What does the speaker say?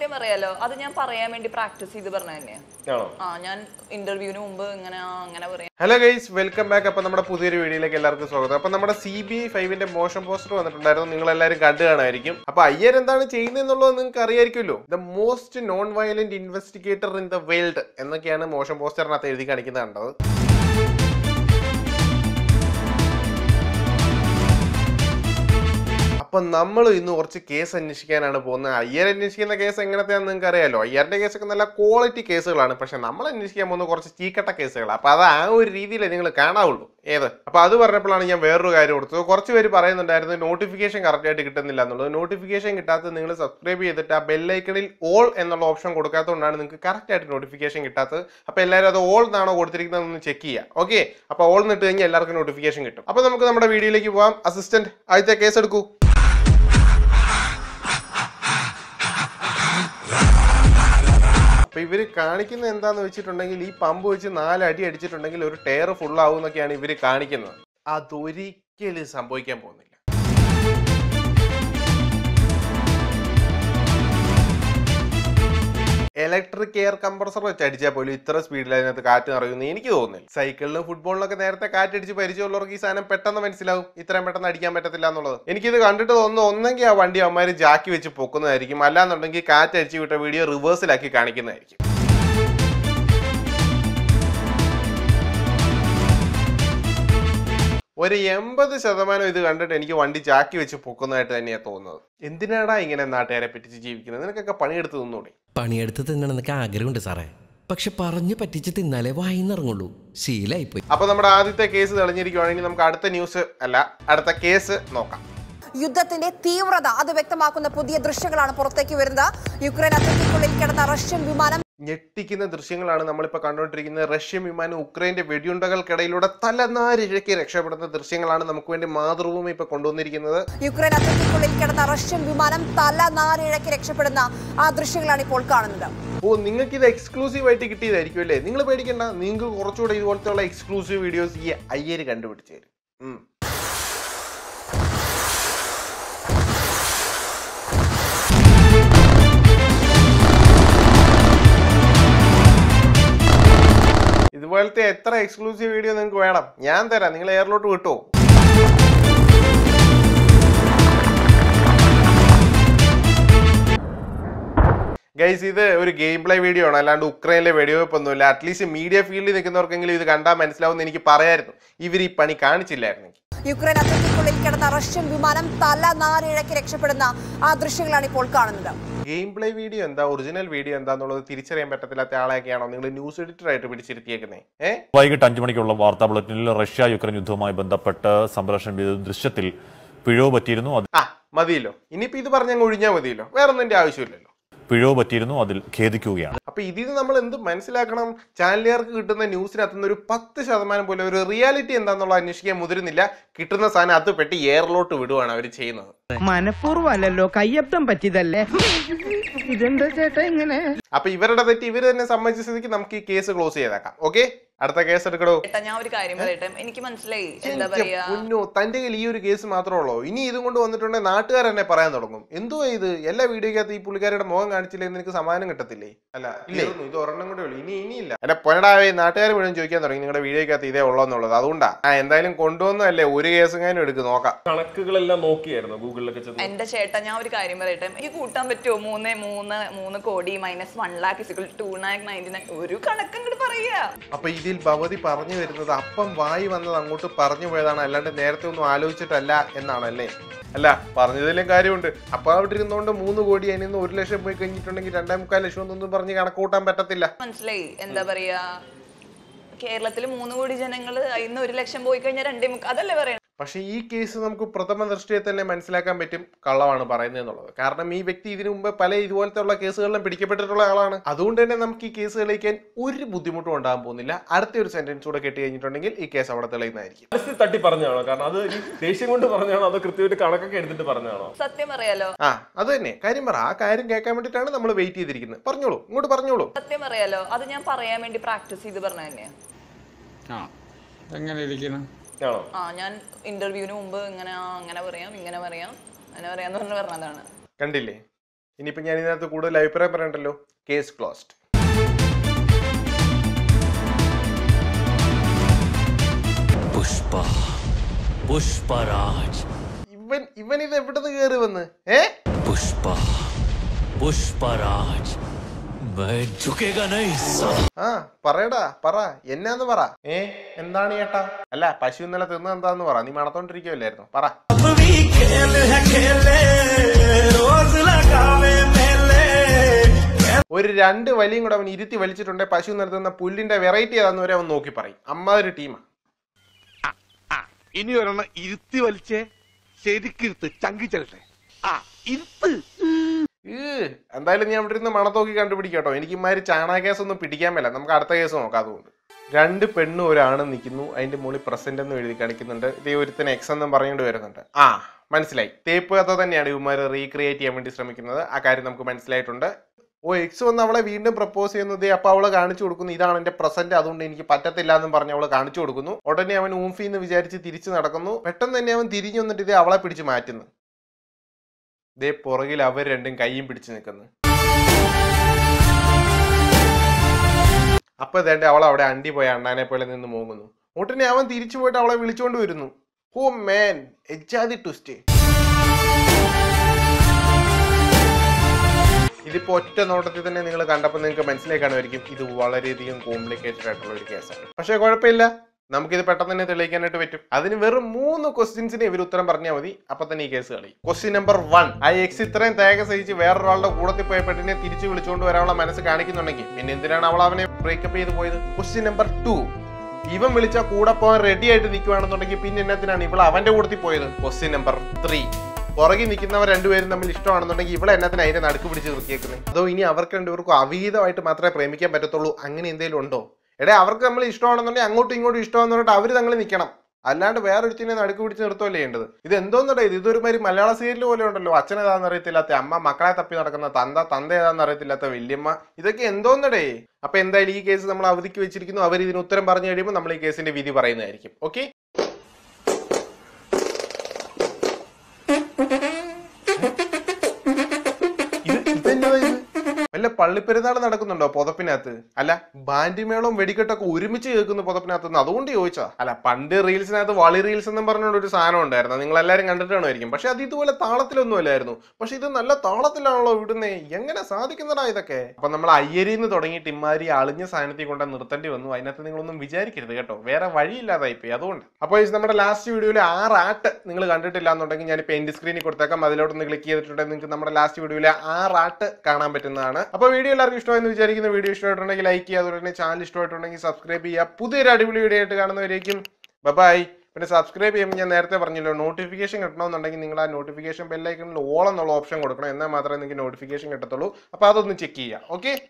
സത്യം പറയാലോ അത് ഞാൻ പറയാൻ വേണ്ടി പ്രാക്ടീസ് ചെയ്ത് പറഞ്ഞ തന്നെയാ ആണോ ആ ഞാൻ ഇന്റർവ്യൂവിന് മുമ്പ് ഇങ്ങനെ ആ, അങ്ങനെ പറയാം ഹലോ ഗൈസ് വെൽക്കം ബാക്ക് അപ്പൊ നമ്മുടെ പുതിയൊരു വീഡിയോയിലേക്ക് എല്ലാവർക്കും സ്വാഗതം അപ്പൊ നമ്മുടെ സി ബി ഫൈവിന്റെ മോഷൻ പോസ്റ്റർ വന്നിട്ടുണ്ടായിരുന്നു നിങ്ങൾ എല്ലാവരും കണ്ടു കാണുമായിരിക്കും അപ്പൊ അയ്യർ എന്താണ് ചെയ്യുന്നത് എന്നുള്ളത് നിങ്ങൾക്ക് അറിയായിരിക്കുമല്ലോ the most non violent investigator in the world എന്നൊക്കെയാണ് മോഷൻ പോസ്റ്ററിനകത്ത് എഴുതി കാണിക്കുന്നത് കണ്ടത് അപ്പൊ നമ്മൾ ഇന്ന് കുറച്ച് കേസ് അന്വേഷിക്കാനാണ് പോകുന്നത് അയ്യർ അന്വേഷിക്കുന്ന കേസ് എങ്ങനത്തെയാണെന്ന് നിങ്ങൾക്ക് അറിയാലോ അയ്യറിന്റെ കേസൊക്കെ നല്ല ക്വാളിറ്റി കേസുകളാണ് പക്ഷെ നമ്മൾ അന്വേഷിക്കാൻ പോകുന്ന കുറച്ച് ചീക്കട്ട കേസുകളാണ് അപ്പൊ അത് ആ ഒരു രീതിയിലേ നിങ്ങൾ കാണാവുള്ളൂ ഏത് അപ്പൊ അത് പറഞ്ഞപ്പോഴാണ് ഞാൻ വേറൊരു കാര്യം കൊടുത്തത് കുറച്ച് പേര് പറയുന്നുണ്ടായിരുന്നു നോട്ടിഫിക്കേഷൻ കറക്റ്റ് ആയിട്ട് കിട്ടുന്നില്ല എന്നുള്ളത് നോട്ടിഫിക്കേഷൻ കിട്ടാത്തത് നിങ്ങൾ സബ്സ്ക്രൈബ് ചെയ്തിട്ട് ആ ബെല്ലൈക്കണിൽ ഓൾ എന്നുള്ള ഓപ്ഷൻ കൊടുക്കാത്തതുകൊണ്ടാണ് നിങ്ങൾക്ക് കറക്റ്റ് ആയിട്ട് നോട്ടിഫിക്കേഷൻ കിട്ടാത്തത് അപ്പൊ എല്ലാവരും അത് ഓൾ എന്നാണോ കൊടുത്തിരിക്കുന്നത് ഒന്ന് ചെക്ക് ചെയ്യുക ഓക്കെ അപ്പൊ ഓൾ നിട്ട് കഴിഞ്ഞാൽ എല്ലാവർക്കും നോട്ടിഫിക്കേഷൻ കിട്ടും അപ്പൊ നമുക്ക് നമ്മുടെ വീഡിയോയിലേക്ക് പോവാം അസിസ്റ്റന്റ് ആദ്യത്തെ കേസ് എടുക്കൂ അപ്പൊ ഇവര് കാണിക്കുന്നത് എന്താന്ന് വെച്ചിട്ടുണ്ടെങ്കിൽ ഈ പമ്പ് വെച്ച് നാല് അടി അടിച്ചിട്ടുണ്ടെങ്കിൽ ഒരു ടയർ ഫുൾ ആവും എന്നൊക്കെയാണ് ഇവര് കാണിക്കുന്നത് അതൊരിക്കലും സംഭവിക്കാൻ പോകുന്നില്ല ഇലക്ട്രിക് എയർ കംപ്രസർ വെച്ച് അടിച്ചാൽ പോലും ഇത്ര സ്പീഡിൽ അതിനകത്ത് കാറ്റ് നിറയുമെന്ന് എനിക്ക് തോന്നുന്നില്ല സൈക്കിളിലും ഫുട്ബോളിലൊക്കെ നേരത്തെ കാറ്റടിച്ച് പരിചയമുള്ളവർക്ക് ഈ സാധനം പെട്ടെന്ന് മനസ്സിലാവും ഇത്രയും പെട്ടെന്ന് അടിക്കാൻ പറ്റത്തില്ല എന്നുള്ളത് എനിക്കിത് കണ്ടിട്ട് തോന്നുന്നു ഒന്നെങ്കിൽ ആ വണ്ടി അവന്മാർ ജാക്കി വെച്ച് പൊക്കുന്നതായിരിക്കും അല്ലാന്നുണ്ടെങ്കിൽ കാറ്റ് അടിച്ച് വിട്ട വീഡിയോ റിവേഴ്സിലാക്കി കാണിക്കുന്നതായിരിക്കും ഒരു എൺപത് ശതമാനം ഇത് കണ്ടിട്ട് എനിക്ക് വണ്ടി ചാക്കി വെച്ച് പൊക്കുന്നതായിട്ട് തന്നെയാണ് തോന്നുന്നത് എന്തിനാടാ ഇങ്ങനെ നാട്ടുകാരെ പറ്റിച്ച് ജീവിക്കുന്നത് നിനക്കൊക്കെ പണിയെടുത്ത് നിന്നൂടെ പണിയെടുത്ത് തിന്നണമെന്നൊക്കെ ആഗ്രഹമുണ്ട് സാറേ പക്ഷെ പറഞ്ഞു പറ്റിച്ച് തിന്നാലേ വായിന്നിറങ്ങുള്ളൂ ശീലായിപ്പോയി അപ്പൊ നമ്മുടെ ആദ്യത്തെ കേസ് തെളിഞ്ഞിരിക്കുവാണെങ്കിൽ നമുക്ക് അടുത്ത ന്യൂസ് അല്ല അടുത്ത കേസ് നോക്കാം യുദ്ധത്തിന്റെ തീവ്രത അത് വ്യക്തമാക്കുന്ന പുതിയ ദൃശ്യങ്ങളാണ് പുറത്തേക്ക് വരുന്നത് യുക്രൈൻ അതിർത്തിക്കുള്ളിൽ കിടന്ന റഷ്യൻ വിമാനം ഞെട്ടിക്കുന്ന ദൃശ്യങ്ങളാണ് നമ്മളിപ്പോൾ കണ്ടുകൊണ്ടിരിക്കുന്നത് റഷ്യൻ വിമാനം ഉക്രൈന്റെ വെടിയുണ്ടകൾക്കിടയിലൂടെ തലനാരിഴയ്ക്ക് രക്ഷപ്പെടുന്ന ദൃശ്യങ്ങളാണ് നമുക്ക് വേണ്ടി മാതൃഭൂമി ഇപ്പൊ കൊണ്ടുവന്നിരിക്കുന്നത് യുക്രൈൻ അതിർത്തിക്കുള്ളിൽ കിടന്ന റഷ്യൻ വിമാനം തല നാരിഴയ്ക്ക് രക്ഷപ്പെടുന്ന ആ ദൃശ്യങ്ങളാണ് ഇപ്പോൾ കാണുന്നത് ഓ നിങ്ങൾക്ക് ഇത് എക്സ്ക്ലൂസീവ് ആയിട്ട് കിട്ടിയതായിരിക്കും അല്ലേ നിങ്ങൾ പേടിക്കണ്ട നിങ്ങൾക്ക് കുറച്ചുകൂടെ ഇതുപോലത്തെ ഉള്ള എക്സ്ക്ലൂസീവ് വീഡിയോസ് ഈ അയ്യര് കണ്ടുപിടിച്ചു തരും ഉം. ഇതുപോലത്തെ എത്ര എക്സ്ക്ലൂസീവ് വീഡിയോ നിങ്ങൾക്ക് വേണം ഞാൻ തരാം നിങ്ങൾ എയറിലോട്ട് വിട്ടോ ഗൈസ് ഇത് ഒരു ഗെയിം പ്ലേ വീഡിയോ ആണ് അല്ലാണ്ട് ഉക്രൈനിലെ വെടിവെപ്പൊന്നുമില്ല അറ്റ്ലീസ്റ്റ് മീഡിയ ഫീൽഡിൽ നിൽക്കുന്നവർക്കെങ്കിലും ഇത് കണ്ടാൽ മനസ്സിലാവുമെന്ന് എനിക്ക് പറയായിരുന്നു ഇവർ ഈ പണി കാണിച്ചില്ലായിരുന്നെങ്കിൽ യുക്രൈൻ അതിർത്തിക്കുള്ളിൽ കിടന്ന റഷ്യൻ വിമാനം തല നാരിഴയ്ക്ക് രക്ഷപ്പെടുന്ന ആ ദൃശ്യങ്ങളാണ് ഇപ്പോൾ കാണുന്നത് ഗെയിം പ്ലേ വീഡിയോ എന്താ ഒറിജിനൽ വീഡിയോ എന്താന്നുള്ളത് തിരിച്ചറിയാൻ പറ്റത്തില്ലാത്ത ആളെയൊക്കെയാണോ നിങ്ങൾ ന്യൂസ് എഡിറ്റർ ആയിട്ട് പിടിച്ചിരുത്തിയേക്കുന്നേ ഏ വൈകിട്ട് അഞ്ചു മണിക്കുള്ള വാർത്താ ബുള്ളറ്റിനിൽ റഷ്യ യുക്രൈൻ യുദ്ധവുമായി ബന്ധപ്പെട്ട് സംപ്രേഷണം ചെയ്ത ദൃശ്യത്തിൽ പിഴവ് പറ്റിയിരുന്നു അത് ആ മതിയല്ലോ ഇനിയിപ്പോ ഇത് പറഞ്ഞങ്ങ് ഒഴിഞ്ഞാൽ മതിയല്ലോ വേറെ ഒന്നിന്റെ ആവശ്യമില്ലല്ലോ പിഴവ് പറ്റിയിരുന്നു അതിൽ ഖേദിക്കുകയാണ് അപ്പൊ ഇതിൽ നിന്ന് നമ്മൾ എന്ത് മനസ്സിലാക്കണം ചാനലുകാർക്ക് കിട്ടുന്ന ന്യൂസിനകത്ത് നിന്ന് ഒരു പത്ത് ശതമാനം പോലും ഒരു റിയാലിറ്റി എന്താന്നുള്ള അന്വേഷിക്കാൻ മുതിരുന്നില്ല കിട്ടുന്ന സാധനം അത് പെട്ടി എയറിലോട്ട് വിടുവാണ് അവർ ചെയ്യുന്നത് മനഃപൂർവ്വം അല്ലല്ലോ കയ്യബ്ദം പറ്റിയതല്ലേ ഇതെന്താ ചേട്ടാ ഇങ്ങനെ അപ്പൊ ഇവരുടെ തെറ്റ് ഇവർ തന്നെ സമ്മതിച്ച സ്ഥിതിക്ക് നമുക്ക് ഈ കേസ് ക്ലോസ് ചെയ്തേക്കാം ഓക്കെ അടുത്ത കേസ് എടുക്കടോ ഏട്ടാ ഞാൻ ഒരു കാര്യം പറയട്ടെ എനിക്ക് മനസ്സിലായി എന്താ പറയാ പൊന്നോ തന്റെ കയ്യിൽ ഈ ഒരു കേസ് മാത്രമേ ഉള്ളൂ ഇനി ഇതും കൊണ്ട് വന്നിട്ടുണ്ടെങ്കിൽ നാട്ടുകാർ തന്നെ പറയാൻ തുടങ്ങും എന്തുവാ ഇത് എല്ലാ വീഡിയോക്കകത്ത് ഈ പുള്ളിക്കാരുടെ മുഖം കാണിച്ചില്ലേ നിനക്ക് സമ്മാനം കിട്ടത്തില്ലേ അല്ല ഇല്ലേ ഇത് ഒരെണ്ണം കൂടെ ഉള്ളൂ ഇനി ഇനിയില്ല എന്നെ പൊന്നടാവേ നാട്ടുകാർ മുഴുവൻ ചോദിക്കാൻ തുടങ്ങി നിങ്ങളുടെ വീഡിയോക്കകത്ത് ഇതേ ഉള്ളൂ എന്നുള്ളത് അതുകൊണ്ടാ ആ എന്തായാലും കൊണ്ടുവന്നല്ലേ ഒരു കേസുകാരും എടുക്ക് നോക്കാം കണക്കുകളെല്ലാം നോക്കിയായിരുന്നു ഗൂഗിളിലൊക്കെ ചെന്ന് എന്റെ ചേട്ടാ ഞാൻ ഒരു കാര്യം പറയട്ടെ എനിക്ക് കൂട്ടാൻ പറ്റുമോ മൂന്ന് മൂന്ന് മൂന്ന് കോടി minus one lakh is equal to lakh ninety nine ഒരു കണക്കും കൂടി പറയാ അപ്പൊ ഇതിൽ ഭവതി പറഞ്ഞു വരുന്നത് അപ്പം വായി വന്നത് അങ്ങോട്ട് പറഞ്ഞു പോയതാണ് അല്ലാണ്ട് നേരത്തെ ഒന്നും ആലോചിച്ചിട്ടല്ല എന്നാണല്ലേ അല്ല പറഞ്ഞതിലും കാര്യമുണ്ട് അപ്പൊ അവിടെ ഇരുന്നുകൊണ്ട് മൂന്ന് കോടി അതിൽ നിന്ന് ഒരു ലക്ഷം പോയി കഴിഞ്ഞിട്ടുണ്ടെങ്കിൽ രണ്ടേ മുക്കാൽ ലക്ഷം എന്നൊന്നും പറഞ്ഞ് കണക്ക് കൂട്ടാൻ പറ്റത്തില്ല മനസ്സിലായി എന്താ പറയാ കേരളത്തിൽ മൂന്ന് കോടി ജനങ്ങൾ ഇന്ന് ഒരു ലക്ഷം പോയി കഴിഞ്ഞാൽ രണ്ടേ മുക്കാൽ അതല്ലേ പറയണേ പക്ഷെ ഈ കേസ് നമുക്ക് പ്രഥമ ദൃഷ്ടിയെ തന്നെ മനസ്സിലാക്കാൻ പറ്റും കള്ളമാണ് പറയുന്നത് എന്നുള്ളത് കാരണം ഈ വ്യക്തി ഇതിനു മുമ്പ് പല ഇതുപോലത്തെ ഉള്ള കേസുകളിലും പിടിക്കപ്പെട്ടിട്ടുള്ള ആളാണ് അതുകൊണ്ട് തന്നെ നമുക്ക് ഈ കേസ് തെളിയിക്കാൻ ഒരു ബുദ്ധിമുട്ടും ഉണ്ടാകാൻ പോകുന്നില്ല അടുത്ത ഒരു സെന്റൻസ് കൂടെ കെട്ടി കഴിഞ്ഞിട്ടുണ്ടെങ്കിൽ ഈ കേസ് അവിടെ തെളിയുന്നതായിരിക്കും മനസ്സിൽ തട്ടി പറഞ്ഞാണോ കാരണം അത് ഈ ദേഷ്യം കൊണ്ട് പറഞ്ഞാണോ അതോ കൃത്യമായിട്ട് കണക്കൊക്കെ എടുത്തിട്ട് പറഞ്ഞാണോ സത്യം പറയാലോ ആ അത് തന്നെ കാര്യം പറ ആ കാര്യം കേൾക്കാൻ വേണ്ടിയിട്ടാണ് നമ്മൾ വെയിറ്റ് ചെയ്തിരിക്കുന്നത് പറഞ്ഞോളൂ ഇങ്ങോട്ട് പറഞ്ഞോളൂ സത്യം പറയാലോ അത് ഞാൻ പറയാൻ വേണ്ടി പ്രാക്ടീസ് ചെയ്ത് പറഞ്ഞ തന്നെയാ ആ എങ്ങനെ ഇരിക്കണം ആണോ ആ ഞാൻ ഇന്റർവ്യൂവിന് മുമ്പ് ഇങ്ങനെ ആ, അങ്ങനെ പറയാം ഇങ്ങനെ പറയാം അങ്ങനെ പറയാന്ന് പറഞ്ഞ് പറഞ്ഞതാണ് കണ്ടില്ലേ ഇനിയിപ്പോൾ ഞാൻ ഇതിനകത്ത് കൂടുതൽ അഭിപ്രായം പറയണ്ടല്ലോ കേസ് ക്ലോസ്ഡ് പുഷ്പ പുഷ്പരാജ് ഇവൻ ഇവൻ ഇത് എവിടെ നിന്ന് കയറി വന്ന് ഏ പുഷ്പ പുഷ്പരാജ് ആ പറയടാ പറ എന്നാന്ന് പറ ഏ എന്താണ് ചേട്ടാ അല്ല പശു ഇന്നലെ തിന്ന എന്താന്ന് പറ നീ മണത്തോണ്ടിരിക്കുവല്ലായിരുന്നു പറ ഒരു രണ്ട് വലിയും കൂടെ അവൻ ഇരുത്തി വലിച്ചിട്ടുണ്ടെ പശു നിർത്തുന്ന പുല്ലിന്റെ വെറൈറ്റി ഏതാന്ന് വരെ അവൻ നോക്കി പറയും അമ്മാതിരി ടീമാ ഇനി ഒരെണ്ണം ഇരുത്തി വലിച്ചേ ശരിക്കിരുത്ത് ചങ്കി ചെല്ലട്ടെ ആ ഇരുത്ത് ഈ എന്തായാലും ഞാൻ ഇവിടെ ഇരുന്ന് മണത്തോക്കി കണ്ടുപിടിക്കട്ടോ എനിക്ക് ഇമാതിരി ചാണക കേസ് ഒന്നും പിടിക്കാൻ മേല നമുക്ക് അടുത്ത കേസ് നോക്കാം അതുകൊണ്ട് രണ്ട് പെണ്ണും ഒരാണും നിൽക്കുന്നു അതിന്റെ മുകളിൽ പ്രസന്റ് എന്ന് എഴുതി കാണിക്കുന്നുണ്ട് ഇതേ ഒരുത്തന് എക്സ് എന്നും പറഞ്ഞുകൊണ്ട് വരുന്നുണ്ട് ആ മനസ്സിലായി തേപ്പ് കഥ തന്നെയാണ് ഇവന്മാർ റീക്രിയേറ്റ് ചെയ്യാൻ വേണ്ടി ശ്രമിക്കുന്നത് ആ കാര്യം നമുക്ക് മനസ്സിലായിട്ടുണ്ട് ഓ എക്സ് വന്ന് അവളെ വീണ്ടും പ്രപ്പോസ് ചെയ്യുന്നത് അപ്പൊ അവളെ കാണിച്ചു കൊടുക്കുന്നു ഇതാണ് എന്റെ പ്രസന്റ് അതുകൊണ്ട് എനിക്ക് പറ്റത്തില്ല എന്നും പറഞ്ഞ് അവളെ കാണിച്ചു കൊടുക്കുന്നു ഉടനെ അവൻ ഊംഫി എന്ന് വിചാരിച്ച് തിരിച്ചു നടക്കുന്നു പെട്ടെന്ന് തന്നെ അവൻ തിരിഞ്ഞു വന്നിട്ട് ഇതേ അവളെ പിടിച്ച് മാറ്റുന്നു ദേ പുറകിൽ അവർ രണ്ടും കൈയും പിടിച്ച് നിൽക്കുന്നു അപ്പൊ ഇതേണ്ട അവൾ അവിടെ അണ്ടി പോയ അണ്ണാനെ പോലെ നിന്ന് മൂങ്ങുന്നു ഉടനെ അവൻ തിരിച്ചു പോയിട്ട് അവളെ വിളിച്ചുകൊണ്ട് വരുന്നു ഓ മേൻ എജാതി ട്വിസ്റ്റ് ഇതിപ്പോ ഒറ്റ നോട്ടത്തിൽ തന്നെ നിങ്ങൾ കണ്ടപ്പോൾ നിങ്ങൾക്ക് മനസ്സിലായി കാണുമായിരിക്കും ഇത് വളരെയധികം കോംപ്ലിക്കേറ്റഡ് ആയിട്ടുള്ള ഒരു കേസാണ് പക്ഷേ കുഴപ്പമില്ല നമുക്കിത് പെട്ടെന്ന് തന്നെ തെളിയിക്കാനായിട്ട് പറ്റും അതിന് വെറും മൂന്ന് ക്വസ്റ്റ്യൻസിന് ഇവർ ഉത്തരം പറഞ്ഞാൽ മതി അപ്പൊ തന്നെ ഈ കേസ് കളി ക്വസ്റ്റ്യൻ നമ്പർ വൺ ആ എക്സ് ഇത്രയും തേക സഹിച്ച് വേറൊരാളുടെ കൂടത്തിൽ പോയ പെണ്ണിനെ തിരിച്ചു വിളിച്ചുകൊണ്ട് വരാനുള്ള മനസ്സ് കാണിക്കുന്നുണ്ടെങ്കിൽ പിന്നെ എന്തിനാണ് അവൾ അവനെ ബ്രേക്കപ്പ് ചെയ്ത് പോയത് ക്വസ്റ്റ്യൻ നമ്പർ ടു ഇവൻ വിളിച്ച കൂടെ പോകാൻ റെഡി ആയിട്ട് നിൽക്കുവാണെന്നുണ്ടെങ്കിൽ പിന്നെ എന്നത്തിനാണ് ഇവൾ അവന്റെ കൂടത്തിൽ പോയത് ക്വസ്റ്റ്യൻ നമ്പർ ത്രീ പുറകിൽ നിൽക്കുന്നവർ രണ്ടുപേരും തമ്മിൽ ഇഷ്ടമാണെന്നുണ്ടെങ്കിൽ ഇവിടെ എന്നത്തിന് അതിന്റെ നടുക്ക് പിടിച്ച് നിർത്തിയേക്കുന്നത് അതോ ഇനി അവർക്ക് രണ്ടുപേർക്കും അവീതമായിട്ട് മാത്രമേ പ്രേമിക്കാൻ പറ്റത്തുള്ളൂ അങ്ങനെ എന്തെങ്കിലും ഉണ്ടോ എടേ അവർക്ക് നമ്മൾ ഇഷ്ടമാണെന്നുണ്ടെങ്കിൽ അങ്ങോട്ടും ഇങ്ങോട്ടും ഇഷ്ടമാണെന്ന് പറഞ്ഞിട്ട് അവർ തങ്ങൾ നിൽക്കണം അല്ലാണ്ട് വേറൊരുത്തിനെ നടുക്ക് പിടിച്ച് നിർത്തുമല്ലേ ചെയ്യേണ്ടത് ഇത് എന്തോന്നടേ ഇത് ഇതൊരു മാതിരി മലയാള സീരിയൽ പോലെ ഉണ്ടല്ലോ അച്ഛൻ ഏതാണെന്ന് അറിയത്തില്ലാത്ത അമ്മ മക്കളെ തപ്പി നടക്കുന്ന തന്ത തന്ത ഏതാണെന്ന് അറിയത്തില്ലാത്ത വല്യമ്മ ഇതൊക്കെ എന്തോന്നടേ അപ്പൊ എന്തായാലും ഈ കേസ് നമ്മൾ അവധിക്ക് വെച്ചിരിക്കുന്നു അവർ ഇതിന് ഉത്തരം പറഞ്ഞു കഴിയുമ്പോൾ നമ്മൾ ഈ കേസിന്റെ വിധി പറയുന്നതായിരിക്കും ഓക്കെ ഇത് ഇതെന്നതാ ഇത് വല്ല പള്ളിപ്പെരുന്നാൾ നടക്കുന്നുണ്ടോ പുതപ്പിനകത്ത് അല്ല ബാൻഡിമേളവും വെടിക്കെട്ടൊക്കെ ഒരുമിച്ച് കേൾക്കുന്ന പുതപ്പിനകത്ത് നിന്ന് അതുകൊണ്ട് ചോദിച്ചാ അല്ല പണ്ട് റീൽസിനകത്ത് വളി റീൽസ് എന്നും പറഞ്ഞുകൊണ്ട് ഒരു സാധനം ഉണ്ടായിരുന്നു നിങ്ങൾ എല്ലാവരും കണ്ടിട്ടാണായിരിക്കും പക്ഷെ അത് ഇതുപോലെ താളത്തിലൊന്നും അല്ലായിരുന്നു പക്ഷെ ഇത് നല്ല താളത്തിലാണല്ലോ ഇവിടുന്നേ എങ്ങനെ സാധിക്കുന്നതാ ഇതൊക്കെ അപ്പൊ നമ്മൾ അയ്യരിന്ന് തുടങ്ങിയിട്ട് ഇമാതിരി അളിഞ്ഞ സാധനത്തിൽ കൊണ്ട് നിർത്തേണ്ടി വന്നു അതിനകത്ത് നിങ്ങളൊന്നും വിചാരിക്കരുത് കേട്ടോ വേറെ വഴിയില്ലാതായി പോയി അതുകൊണ്ട് അപ്പോൾ ഇത് നമ്മുടെ ലാസ്റ്റ് വീഡിയോയിൽ ആറ് ആട്ട് നിങ്ങൾ കണ്ടിട്ടില്ല എന്നുണ്ടെങ്കിൽ ഞാൻ ഇപ്പോൾ എൻഡ് സ്ക്രീനിൽ കൊടുത്തേക്കാം അതിലോട്ടൊന്ന് ക്ലിക്ക് ചെയ്തിട്ടുണ്ടെങ്കിൽ നിങ്ങൾക്ക് നമ്മുടെ ലാസ്റ്റ് വീഡിയോയിലെ ആറ് ആട്ട് കാണാൻ പറ്റുന്നതാണ് അപ്പോൾ വീഡിയോ എല്ലാവർക്കും ഇഷ്ടമായെന്ന് വിചാരിക്കുന്ന വീഡിയോ ഇഷ്ടമായിട്ടുണ്ടെങ്കിൽ ലൈക്ക് ചെയ്യുക അതുപോലെ തന്നെ ചാനൽ ഇഷ്ടമായിട്ടുണ്ടെങ്കിൽ സബ്സ്ക്രൈബ് ചെയ്യുക പുതിയൊരു അടിപൊളി വീഡിയോ ആയിട്ട് കാണുന്നവരേക്കും ബൈ പിന്നെ സബ്സ്ക്രൈബ് ചെയ്യുമ്പോൾ ഞാൻ നേരത്തെ പറഞ്ഞല്ലോ നോട്ടിഫിക്കേഷൻ കിട്ടണമെന്നുണ്ടെങ്കിൽ നിങ്ങൾ ആ നോട്ടിഫിക്കേഷൻ ബെല്ലൈക്കണിൽ ഓൾ എന്നുള്ള ഓപ്ഷൻ കൊടുക്കണം എന്നാൽ മാത്രമേ നിങ്ങൾക്ക് നോട്ടിഫിക്കേഷൻ കിട്ടത്തുള്ളൂ അപ്പോൾ അതൊന്ന് ചെക്ക് ചെയ്യുക ഓക്കെ